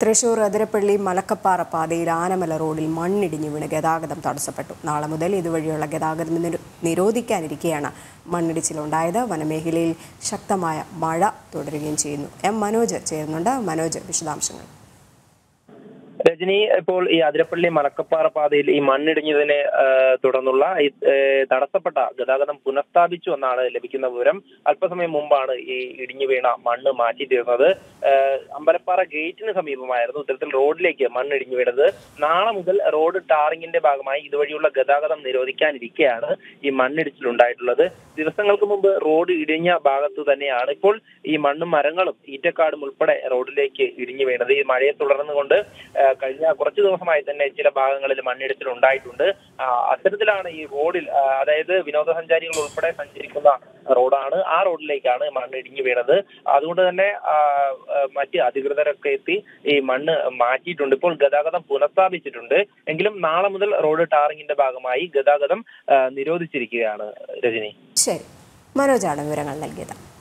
തൃശൂർ അതിരപ്പള്ളി മലക്കപ്പാറ പാതയിൽ ആനമല റോഡിൽ മണ്ണിടിഞ്ഞു വീണ് ഗതാഗതം തടസ്സപ്പെട്ടു നാളെ മുതൽ ഇതുവഴിയുള്ള ഗതാഗതം നിരോ- നിരോധിക്കാനിരിക്കെയാണ് മണ്ണിടിച്ചിലുണ്ടായത് വനമേഖലയിൽ ശക്തമായ മഴ തുടരുകയും ചെയ്യുന്നു എം മനോജ് ചേരുന്നുണ്ട് മനോജ് വിശദാംശങ്ങൾ രജനി ഇപ്പോൾ ഈ അതിരപ്പള്ളി മലക്കപ്പാറ പാതയിൽ ഈ മണ്ണിടിഞ്ഞതിനെ ആ, തുടർന്നുള്ള ഈ ഏ, തടസ്സപ്പെട്ട ഗതാഗതം പുനഃസ്ഥാപിച്ചു എന്നാണ് ലഭിക്കുന്ന വിവരം അല്പസമയം മുമ്പാണ് ഈ ഇടിഞ്ഞു വീണ മണ്ണ് മാറ്റി തീർന്നത് ആ, അമ്പലപ്പാറ ഗേറ്റിന് സമീപമായിരുന്നു ഇത്തരത്തിൽ റോഡിലേക്ക് മണ്ണ് ഇടിഞ്ഞു വീണത് നാളെ മുതൽ റോഡ് ടാറിങ്ങിന്റെ ഭാഗമായി ഇതുവഴിയുള്ള ഗതാഗതം നിരോധിക്കാനിരിക്കെയാണ് ഈ മണ്ണിടിച്ചിലുണ്ടായിട്ടുള്ളത് ദിവസങ്ങൾക്ക് മുമ്പ് റോഡ് ഇടിഞ്ഞ ഭാഗത്ത് തന്നെയാണ് ഇപ്പോൾ ഈ മണ്ണും മരങ്ങളും ഈറ്റക്കാടും ഉൾപ്പെടെ റോഡിലേക്ക് ഇടിഞ്ഞു വീണത് ഈ മഴയെ തുടർന്നുകൊണ്ട് ആ, കഴിഞ്ഞ കുറച്ചു ദിവസമായി തന്നെ ചില ഭാഗങ്ങളിൽ മണ്ണിടിച്ചിൽ ഉണ്ടായിട്ടുണ്ട് ആ, അത്തരത്തിലാണ് ഈ റോഡിൽ ആ, അതായത് വിനോദസഞ്ചാരികൾ ഉൾപ്പെടെ സഞ്ചരിക്കുന്ന റോഡാണ് ആ റോഡിലേക്കാണ് മണ്ണ് ഇടിഞ്ഞു വീണത് അതുകൊണ്ട് തന്നെ ആ, ആ, മറ്റ് അധികൃതരൊക്കെ എത്തി ഈ മണ്ണ് മാറ്റിയിട്ടുണ്ട് ഇപ്പോൾ ഗതാഗതം പുനഃസ്ഥാപിച്ചിട്ടുണ്ട് എങ്കിലും നാളെ മുതൽ റോഡ് ടാറിങ്ങിന്റെ ഭാഗമായി ഗതാഗതം ആ, നിരോധിച്ചിരിക്കുകയാണ് രജനി ശരി മനോജാണ് വിവരങ്ങൾ നൽകിയത്